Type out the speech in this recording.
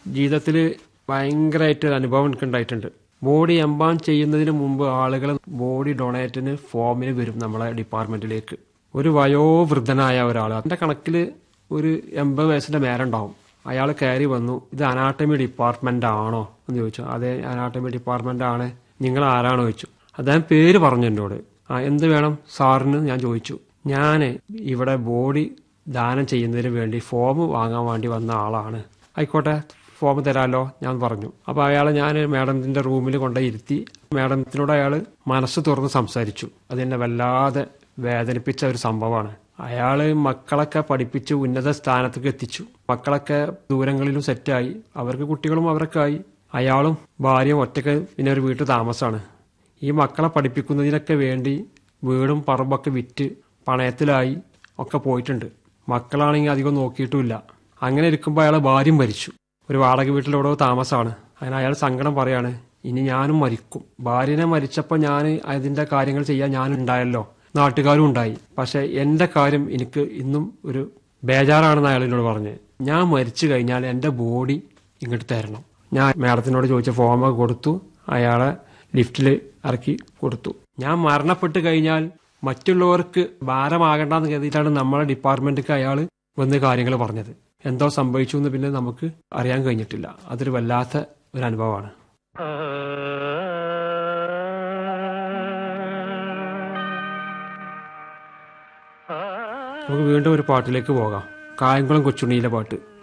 ജീവിതത്തിൽ ഭയങ്കരമായിട്ട് ഒരു അനുഭവം എനിക്ക് ഉണ്ടായിട്ടുണ്ട് ബോഡി എംബാം ചെയ്യുന്നതിന് മുമ്പ് ആളുകൾ ബോഡി ഡൊണേറ്റിന് ഫോമിന് വരും നമ്മളെ ഡിപ്പാർട്ട്മെന്റിലേക്ക് ഒരു വയോവൃദ്ധനായ ഒരാൾ അതിന്റെ കണക്കിൽ ഒരു എൺപത് വയസ്സിന്റെ മേലുണ്ടാവും അയാൾ കയറി വന്നു ഇത് അനാട്ടമി ഡിപ്പാർട്ട്മെന്റ് ആണോ എന്ന് ചോദിച്ചു അതെ അനാട്ടമി ഡിപ്പാർട്ട്മെന്റ് ആണ് നിങ്ങൾ ആരാണോ ചോദിച്ചു അദ്ദേഹം പേര് പറഞ്ഞു എന്നോട് ആ എന്ത് വേണം സാറിന് ഞാൻ ചോദിച്ചു ഞാൻ ഇവിടെ ബോഡി ദാനം ചെയ്യുന്നതിന് വേണ്ടി ഫോം വാങ്ങാൻ വേണ്ടി വന്ന ആളാണ് ആയിക്കോട്ടെ ഫോം തരാമല്ലോ ഞാൻ പറഞ്ഞു അപ്പോൾ അയാളെ ഞാൻ മാഡത്തിന്റെ റൂമിൽ കൊണ്ടുപോയി ഇരുത്തി മാഡത്തിനോട് അയാൾ മനസ്സ് തുറന്ന് സംസാരിച്ചു അതെന്നെ വല്ലാതെ വേദനിപ്പിച്ച ഒരു സംഭവമാണ് അയാള് മക്കളൊക്കെ പഠിപ്പിച്ച് ഉന്നത സ്ഥാനത്തേക്ക് എത്തിച്ചു മക്കളൊക്കെ ദൂരങ്ങളിലും സെറ്റായി അവർക്ക് കുട്ടികളും അവരൊക്കെ ആയി അയാളും ഭാര്യയും ഒറ്റക്ക് പിന്നെ ഒരു വീട്ടിൽ താമസമാണ് ഈ മക്കളെ പഠിപ്പിക്കുന്നതിനൊക്കെ വേണ്ടി വീടും പറമ്പൊക്കെ വിറ്റ് പണയത്തിലായി ഒക്കെ പോയിട്ടുണ്ട് മക്കളാണെങ്കിൽ അധികം നോക്കിയിട്ടുമില്ല അങ്ങനെ ഇരിക്കുമ്പോൾ അയാളെ ഭാര്യയും മരിച്ചു ഒരു വാടക വീട്ടിൽ എവിടെയോ താമസമാണ് അങ്ങനെ അയാൾ സങ്കടം പറയാണ് ഇനി ഞാനും മരിക്കും ഭാര്യനെ മരിച്ചപ്പോൾ ഞാൻ അതിന്റെ കാര്യങ്ങൾ ചെയ്യാൻ ഞാൻ ഉണ്ടായല്ലോ നാട്ടുകാരും ഉണ്ടായി പക്ഷെ എന്റെ കാര്യം എനിക്ക് ഇന്നും ഒരു ബേജാറാണെന്ന് അയാൾ എന്നോട് പറഞ്ഞ് ഞാൻ മരിച്ചു കഴിഞ്ഞാൽ എന്റെ ബോഡി ഇങ്ങോട്ട് തരണം ഞാൻ മാഡത്തിനോട് ചോദിച്ച ഫോമൊക്കെ കൊടുത്തു അയാളെ ലിഫ്റ്റിൽ ഇറക്കി കൊടുത്തു ഞാൻ മരണപ്പെട്ട് കഴിഞ്ഞാൽ മറ്റുള്ളവർക്ക് ഭാരമാകണ്ടെന്ന് കരുതിയിട്ടാണ് നമ്മളെ ഡിപ്പാർട്ട്മെന്റിക്ക് അയാൾ വന്ന് കാര്യങ്ങൾ പറഞ്ഞത് എന്തോ സംഭവിച്ചു എന്ന് പിന്നെ നമുക്ക് അറിയാൻ കഴിഞ്ഞിട്ടില്ല അതൊരു വല്ലാത്ത ഒരു അനുഭവമാണ് നമുക്ക് വീണ്ടും ഒരു പാട്ടിലേക്ക് പോകാം കായംകുളം കൊച്ചുണ്ണിയിലെ പാട്ട്